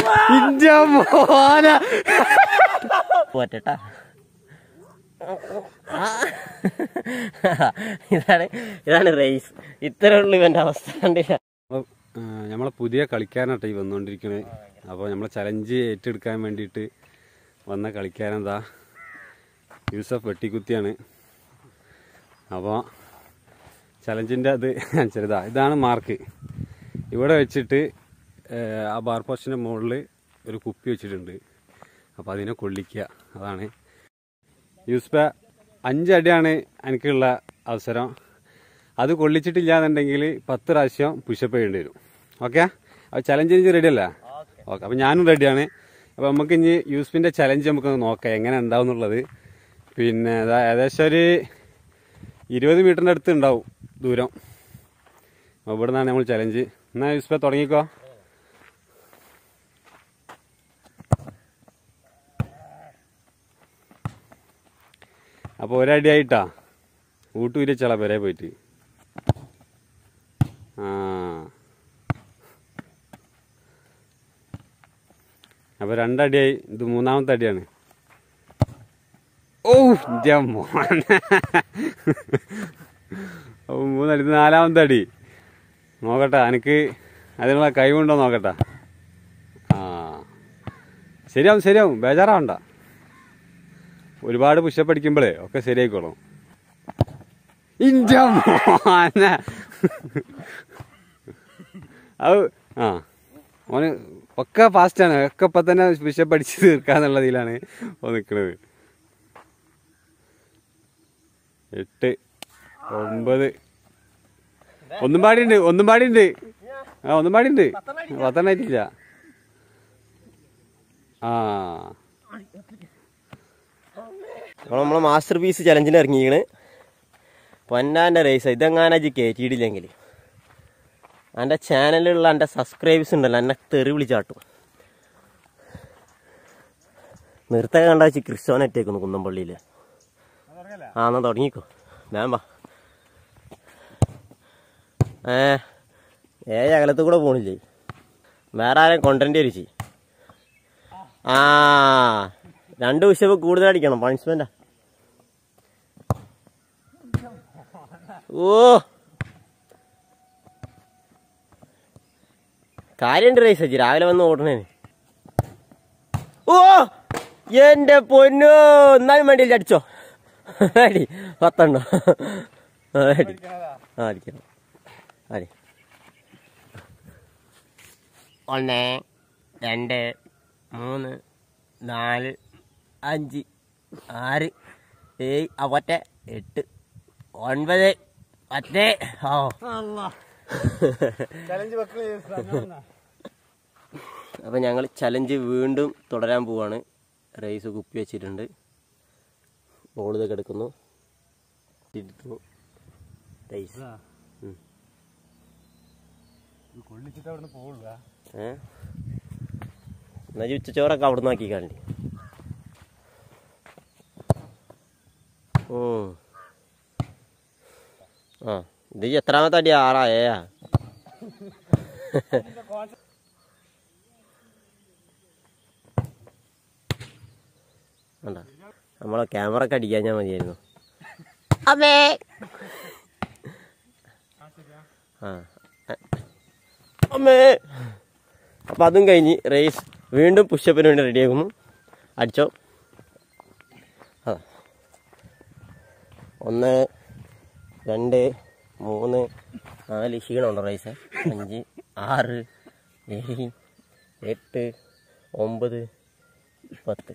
ഇന്റെ മോന പോറ്റട്ടാ ഇതാണ് ഇതാണ് റേസ് ഇത്രേ ഉള്ളൂ ഇവന്റെ അവസ്ഥ കണ്ടില്ല നമ്മളെ പുതിയ കളിക്കാനാട്ടെ ഈ വന്നുകൊണ്ടിരിക്കണത് അപ്പോൾ നമ്മളെ ചലഞ്ച് ഏറ്റെടുക്കാൻ വേണ്ടിയിട്ട് വന്ന കളിക്കാനെന്താ യൂസഫ് വെട്ടിക്കുത്തിയാണ് അപ്പോൾ ചലഞ്ചിൻ്റെ അത് ചെറുതാ ഇതാണ് മാർക്ക് ഇവിടെ വെച്ചിട്ട് ഏഹ്, ആ ബാർ പോസ്റ്റിൻ്റെ മുകളിൽ ഒരു കുപ്പി വെച്ചിട്ടുണ്ട് അപ്പോൾ അതിനെ കൊള്ളിക്കുക അതാണ് യൂസ്ഫ അഞ്ചടിയാണ് എനിക്കുള്ള അവസരം അത് കൊള്ളിച്ചിട്ടില്ല എന്നുണ്ടെങ്കിൽ പത്ത് പ്രാവശ്യം പുഷപ്പ് ചെയ്യേണ്ടി വരും ഓക്കെ അപ്പോൾ ചലഞ്ച് റെഡി അല്ലേ ഓക്കെ അപ്പോൾ ഞാനും റെഡിയാണ് അപ്പോൾ നമുക്ക് ഇനി യൂസ്ഫിൻ്റെ ചലഞ്ച് നമുക്ക് നോക്കാം എങ്ങനെ ഉണ്ടാവും എന്നുള്ളത് പിന്നെ അതാ ഏകദേശം ഒരു ഇരുപത് മീറ്ററിൻ്റെ അടുത്ത് ഉണ്ടാവും ദൂരം അപ്പോൾ ഇവിടെ നിന്നാണ് നമ്മൾ ചലഞ്ച് എന്നാൽ യൂസ്ഫ തുടങ്ങിക്കോ അപ്പോൾ ഒരടിയായിട്ടാ ഊട്ടൂരിച്ചള പെരേ പോയിട്ട് ആ അപ്പോൾ രണ്ടടിയായി ഇത് മൂന്നാമത്തെ അടിയാണ് ഓ ഇന്റെ മോനെ ഓ മൂന്നടി ഇത് നാലാമത്തെ അടി നോക്കട്ടെ എനിക്ക് അതിനുള്ള കഴിവുണ്ടോ നോക്കട്ടെ ആ ശരിയാവും ശരിയാവും ബേജാറാവണ്ട ഒരുപാട് പുഷപ്പ് അടിക്കുമ്പോഴേ ഒക്കെ ശരിയായിക്കോളും ഇന്റെ മോനെ അത് ആ ഓന് ഒക്കെ ഫാസ്റ്റാണ് ഒക്കെ ഇപ്പം തന്നെ പുഷപ്പ് അടിച്ച് തീർക്കാന്നുള്ളതിലാണ് ഓ നിൽക്കുന്നത് എട്ട് ഒമ്പത് ഒന്നും പാടിയുണ്ട് ഒന്നും പാടിയുണ്ട് ആ ഒന്നും പാടിയുണ്ട് പത്തെണ്ണായിട്ടില്ല ആ അപ്പോൾ നമ്മളെ മാസ്റ്റർ പീസ് ചലഞ്ചിന് ഇറങ്ങിയാണ് പൊന്നാൻ്റെ റേസ് ഇതെങ്ങാനാ ജി കയറ്റിയിട്ടില്ലെങ്കിൽ എൻ്റെ ചാനലിലുള്ള എൻ്റെ സബ്സ്ക്രൈബേഴ്സ് ഉണ്ടല്ലോ എന്നെ തെറി വിളിച്ചാട്ടും നിർത്തക കണ്ട വെച്ച് ക്രിസ്തോനെറ്റേക്കുന്നു കുന്നംപള്ളിയിൽ ആ എന്നാ തുടങ്ങിക്കോ വേം വാ ഏ ഏഴ് അകലത്ത് കൂടെ പോണില്ലേ വേറെ ആരെയും കൊണ്ടേണ്ടി വരിച്ച് ആ രണ്ട് വിഷയപ്പ് കൂടുതൽ അടിക്കണം പണിഷ്മെന്റാ ഓ കാര്യണ്ട് റേസ് വെച്ച് രാവിലെ വന്ന് ഓടണേ ഓ എന്റെ പൊന്നോ എന്നാലും വേണ്ടിയില്ല അടിച്ചോ അടി പത്തെണ്ണോ അടി ആ അടിക്കണം അടി ഒന്ന് രണ്ട് മൂന്ന് നാല് അഞ്ച് ആറ് ഏഴ് ആ ഒറ്റ എട്ട് ഒൻപത് പത്ത് ഓ അപ്പം ഞങ്ങൾ ചലഞ്ച് വീണ്ടും തുടരാൻ പോവാണ് റേസ് കുപ്പി വെച്ചിട്ടുണ്ട് ബോൾ ഇതൊക്കെ എടുക്കുന്നു എടുത്തു റേസ് കൊള്ളിച്ചിട്ട് അവിടെ പോകുള്ളൂ ഏ എന്നാ ഉച്ചച്ചോറൊക്കെ അവിടെ നിന്ന് ആക്കി കാണി ആ ഇത് എത്രാമത്തെ അടി ആറാ ഏയാ വേണ്ട നമ്മളെ ക്യാമറ ഒക്കെ അടിക്കാൻ ഞാൻ മതിയായിരുന്നു അമ്മേ ആ അമ്മേ അപ്പം അതും കഴിഞ്ഞ് റേസ് വീണ്ടും പുഷപ്പിന് വേണ്ടി റെഡിയാക്കുന്നു അടിച്ചോ ആ ഒന്ന് രണ്ട് മൂന്ന് നാല് ക്ഷീണമുണ്ടോ റൈസ് അഞ്ച് ആറ് ഏഴ് എട്ട് ഒമ്പത് പത്ത്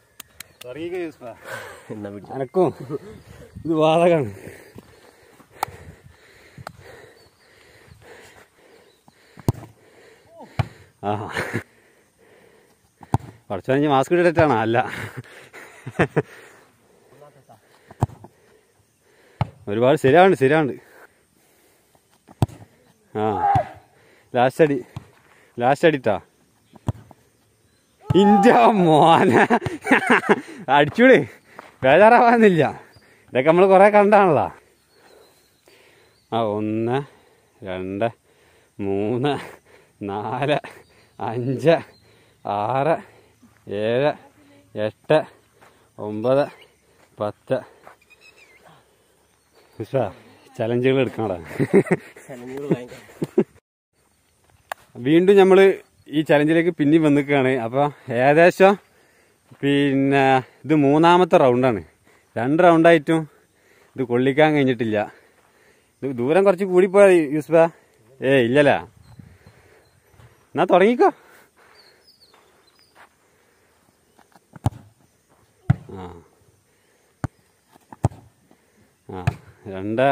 എന്നാ പിടിച്ചു അനക്കും ഇത് വാതകാണ് ആ കുറച്ച് കഴിഞ്ഞ് മാസ്ക് ഇട്ടിട്ടാണോ അല്ല ഒരുപാട് ശരിയാവുണ്ട് ശരിയാവുണ്ട് ആ ലാസ്റ്റ് അടി ലാസ്റ്റ് അടിട്ടാ ഇന്റെ മോനെ അടിച്ചൂടെ ബേജാറാവാന്നില്ല ഇതൊക്കെ നമ്മൾ കുറെ കണ്ടാണല്ലോ ആ ഒന്ന് രണ്ട് മൂന്ന് നാല് അഞ്ച് ആറ് ഏഴ് എട്ട് ഒമ്പത് പത്ത് ചലഞ്ചുകൾ എടുക്കണടാ ചലഞ്ചുകൾ ഭയങ്കര വീണ്ടും നമ്മൾ ഈ ചലഞ്ചിലേക്ക് പിന്നെയും വന്നിക്കുകയാണ് അപ്പോൾ ഏകദേശം പിന്നെ ഇത് മൂന്നാമത്തെ റൗണ്ടാണ് രണ്ട് റൗണ്ടായിട്ടും ഇത് കൊള്ളിക്കാൻ കഴിഞ്ഞിട്ടില്ല ഇത് ദൂരം കുറച്ച് കൂടിപ്പോയാ യൂസ്ബ ഏ ഇല്ലല്ല എന്നാ തുടങ്ങിക്കോ ആ ആ രണ്ട്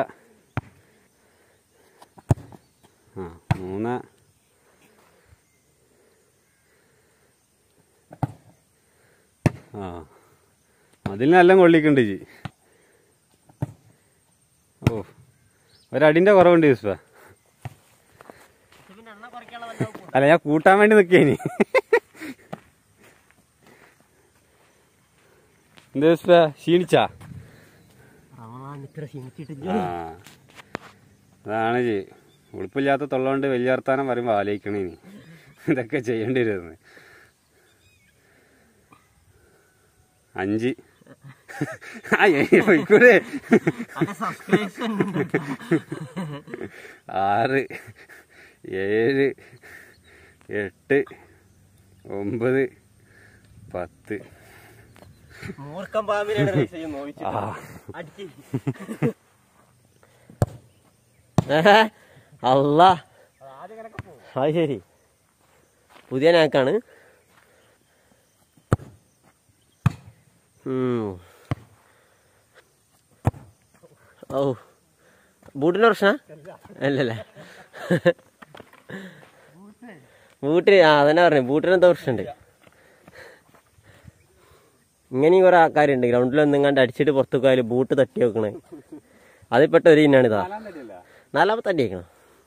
ആ മൂന്ന് ആ അതിൽ നല്ല കൊള്ളിക്കുണ്ട് ജി ഓ ഒരടിന്റെ കുറവുണ്ട് യൂസ്ഫ പിന്നെ എണ്ണ കുറയ്ക്കാനുള്ള വല്ലതും അല്ല ഞാൻ കൂട്ടാൻ വേണ്ടി നിക്കേനി എന്താ യൂസ്ഫ ക്ഷീണിച്ചാ റമദാൻ ഇത്ര ക്ഷീണിച്ചിട്ടില്ല ആ അതാണ് ജി ഉളുപ്പില്ലാത്ത തൊള്ളോണ്ട് വലിയ വർത്താനം പറയുമ്പോ ആലോചിക്കണേ നീ ഇതൊക്കെ ചെയ്യേണ്ടി വരുന്നത് അഞ്ച് ആ പോയിക്കൂടെ അന്റെ സബ്സ്ക്രിപ്ഷൻ ആറ് ഏഴ് എട്ട് ഒമ്പത് പത്ത് മൂർക്കം പാമ്പിനാണ് റേസ് ചെയ്യുന്നത് നോവിച്ചു ആ അടിച്ച് അല്ല അത് ശരി പുതിയ നാക്കാണ് ഉം. ഓ ബൂട്ടിന്റെ പ്രശ്ന അല്ലല്ലേ ബൂട്ടിന് ആ അതന്നെ പറഞ്ഞു ബൂട്ടിന് എന്താ പ്രശ്നമുണ്ട് ഇങ്ങനെയും കുറെ ആൾക്കാരുണ്ട് ഗ്രൗണ്ടിൽ ഒന്നും അടിച്ചിട്ട് പുറത്തു പോയാലും ബൂട്ട് തട്ടി വെക്കണേ അതിൽപ്പെട്ട ഒരു ഇന്നാണ് ഇതാ നാലാമത്തെ അടി വെക്കണം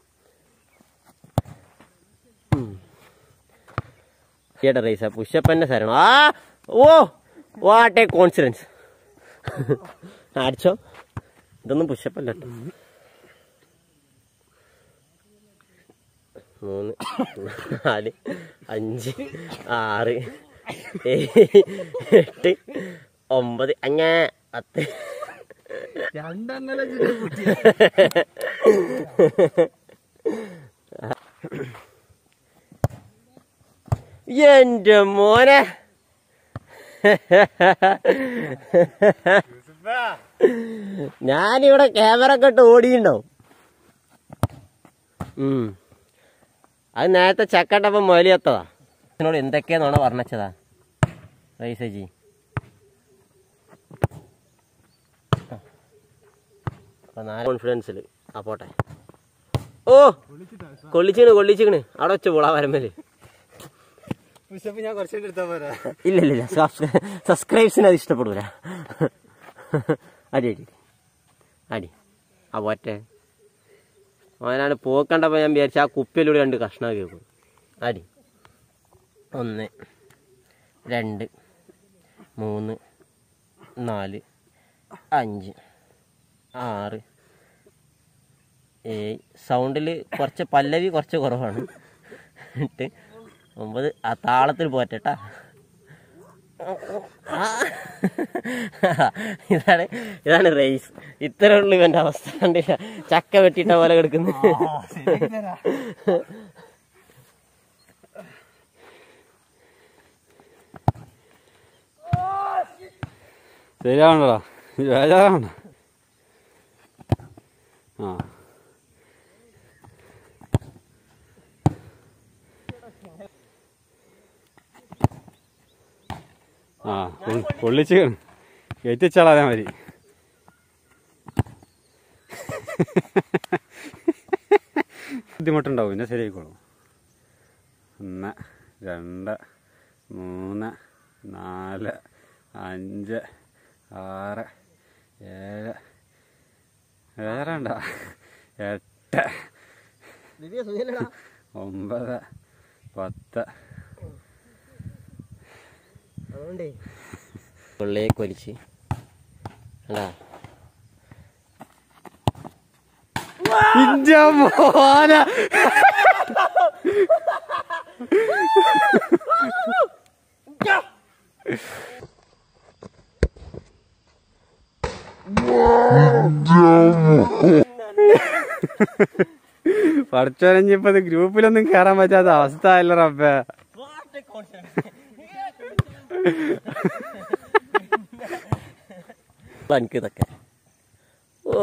ഈയുടെ റേസാ പുഷപ്പന്റെ ശരണം ആ ഓ വാട്ട് എ കോൺഫിഡൻസ് അടിച്ചോ ഇതൊന്നും പുഷപ്പല്ല കേട്ടോ മൂന്ന് നാല് അഞ്ച് ആറ് ഏഴ് എട്ട് ഒമ്പത് അങ്ങ പത്ത് എന്റെ മോനെ ഞാനിവിടെ ക്യാമറ ഒക്കെ ഇട്ട് ഓടിയിട്ടുണ്ടാവും ഉം അത് നേരത്തെ ചക്കട്ടപ്പം മുതലെത്തതാ എന്നോട് എന്തൊക്കെയാന്നോണ പറഞ്ഞതാ റൈസജി നാല് കോൺഫിഡൻസിൽ ആ പോട്ടെ ഓ കൊള്ളിച്ചിക്കണ് കൊള്ളിച്ചിക്കണ് അവിടെ വെച്ച് പോളാ വരമ്പല് ഞാൻ കുറച്ചുകൂടി എടുത്താ പോരാ ഇല്ല ഇല്ല ഇല്ല സബ്സ്ക്രൈബ്സിന് അത് ഇഷ്ടപ്പെടൂല അടി അടി അടി ആ പോറ്റെ അവനാണ് പോക്കണ്ടപ്പോൾ ഞാൻ വിചാരിച്ച ആ കുപ്പിയിലൂടെ രണ്ട് കഷ്ണം കേൾക്കും അടി ഒന്ന് രണ്ട് മൂന്ന് നാല് അഞ്ച് ആറ് ഏഴ് സൗണ്ടിൽ കുറച്ച് പല്ലവി കുറച്ച് കുറവാണ് എട്ട് ഒമ്പത് ആ താളത്തിൽ പോറ്റട്ടാ ഇതാണ് ഇതാണ് റേസ് ഇത്ര ഉള്ളു ഇവന്റെ അവസ്ഥ കണ്ടില്ല ചക്ക വെട്ടിയിട്ട പോലെ കിടക്കുന്നു ശരിയാവണ്ടടാ ബേജാറാവണ്ട ആ ആ കൊ- കൊള്ളിച്ച് കയറ്റിച്ചാളാ അതേ മതി ബുദ്ധിമുട്ടുണ്ടാവും പിന്നെ ശരിയായിക്കോളും ഒന്ന് രണ്ട് മൂന്ന് നാല് അഞ്ച് ആറ് ഏഴ് ഏഴരണ്ട എട്ട് ഒമ്പത് പത്ത് കൊള്ളയെ കൊലിച്ച് അല്ലാ ഇന്റെ മോനെ പഠിച്ചോരഞ്ഞിപ്പോ ഇത് ഗ്രൂപ്പിലൊന്നും കയറാൻ പറ്റാത്ത അവസ്ഥ അല്ല റബ്ബേ എനിക്ക് ഇതൊക്കെ ഓ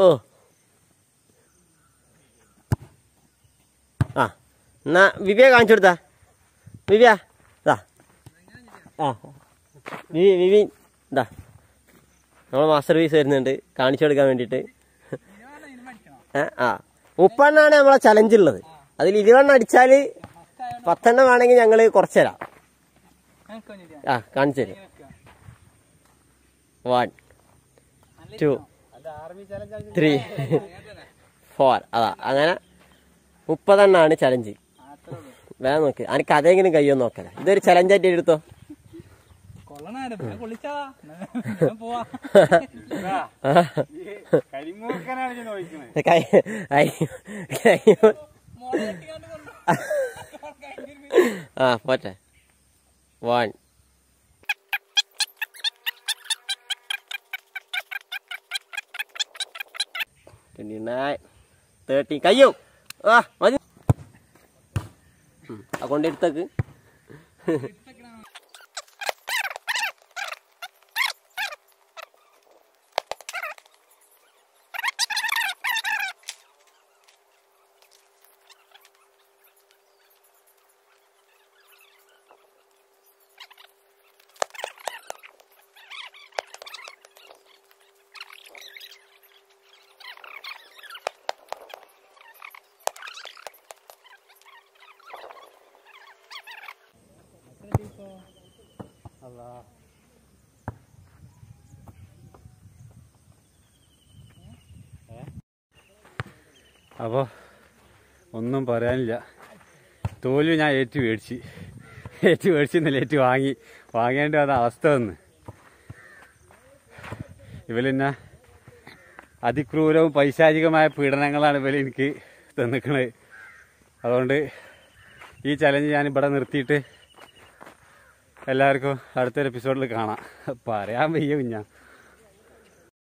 ആ എന്നാ വിവിയ കാണിച്ചു കൊടുത്താ വിവിയ ഇതാ ആ വിവി വിവി ഇതാ നമ്മൾ മാസ്റ്റർ പീസ് വരുന്നുണ്ട് കാണിച്ചു കൊടുക്കാൻ വേണ്ടിയിട്ട് ഏ, ആ മുപ്പെണ്ണാണ് നമ്മളെ ചലഞ്ച് ഉള്ളത് അതിൽ ഇരുപെണ്ണം അടിച്ചാൽ പത്തെണ്ണം വേണമെങ്കിൽ ഞങ്ങൾ കുറച്ച് തരാം ആ കാണിച്ചു തരും വൺ ടു ത്രീ ഫോർ അതാ അങ്ങനെ മുപ്പതെണ്ണാണ് ചലഞ്ച് വേഗം നോക്ക് എനിക്ക് അതെങ്കിലും കയ്യോ നോക്കല ഇതൊരു ചലഞ്ചായിട്ട് എടുത്തോ കൊള്ളണായിരുന്നു കൊള്ളിച്ചാ പോവാ കരിമൂക്കനാണ് ചോദിക്കുന്നത് കൈ കൈ- കൈ- മോളെ കെട്ടിക്കാണ്ട് കൊണ്ടു ആ പോട്ടെ വൺ ട്വന്റി നയൻ തേർട്ടി കയ്യോ ആ മതി ഉം, ആ കൊണ്ടെടുത്തേക്ക് അപ്പോൾ ഒന്നും പറയാനില്ല തോൽവി ഞാൻ ഏറ്റു മേടിച്ച് ഏറ്റു മേടിച്ചെന്നില്ല ഏറ്റു വാങ്ങി വാങ്ങേണ്ടി വന്ന അവസ്ഥ വന്ന് ഇവലെന്നെ അതിക്രൂരവും പൈശാചികമായ പീഡനങ്ങളാണ് ഇവർ എനിക്ക് തന്നിക്കണത് അതുകൊണ്ട് ഈ ചലഞ്ച് ഞാൻ ഇവിടെ നിർത്തിയിട്ട് എല്ലാവർക്കും അടുത്തൊരു എപ്പിസോഡിൽ കാണാം പറയാൻ വയ്യ കുഞ്ഞാ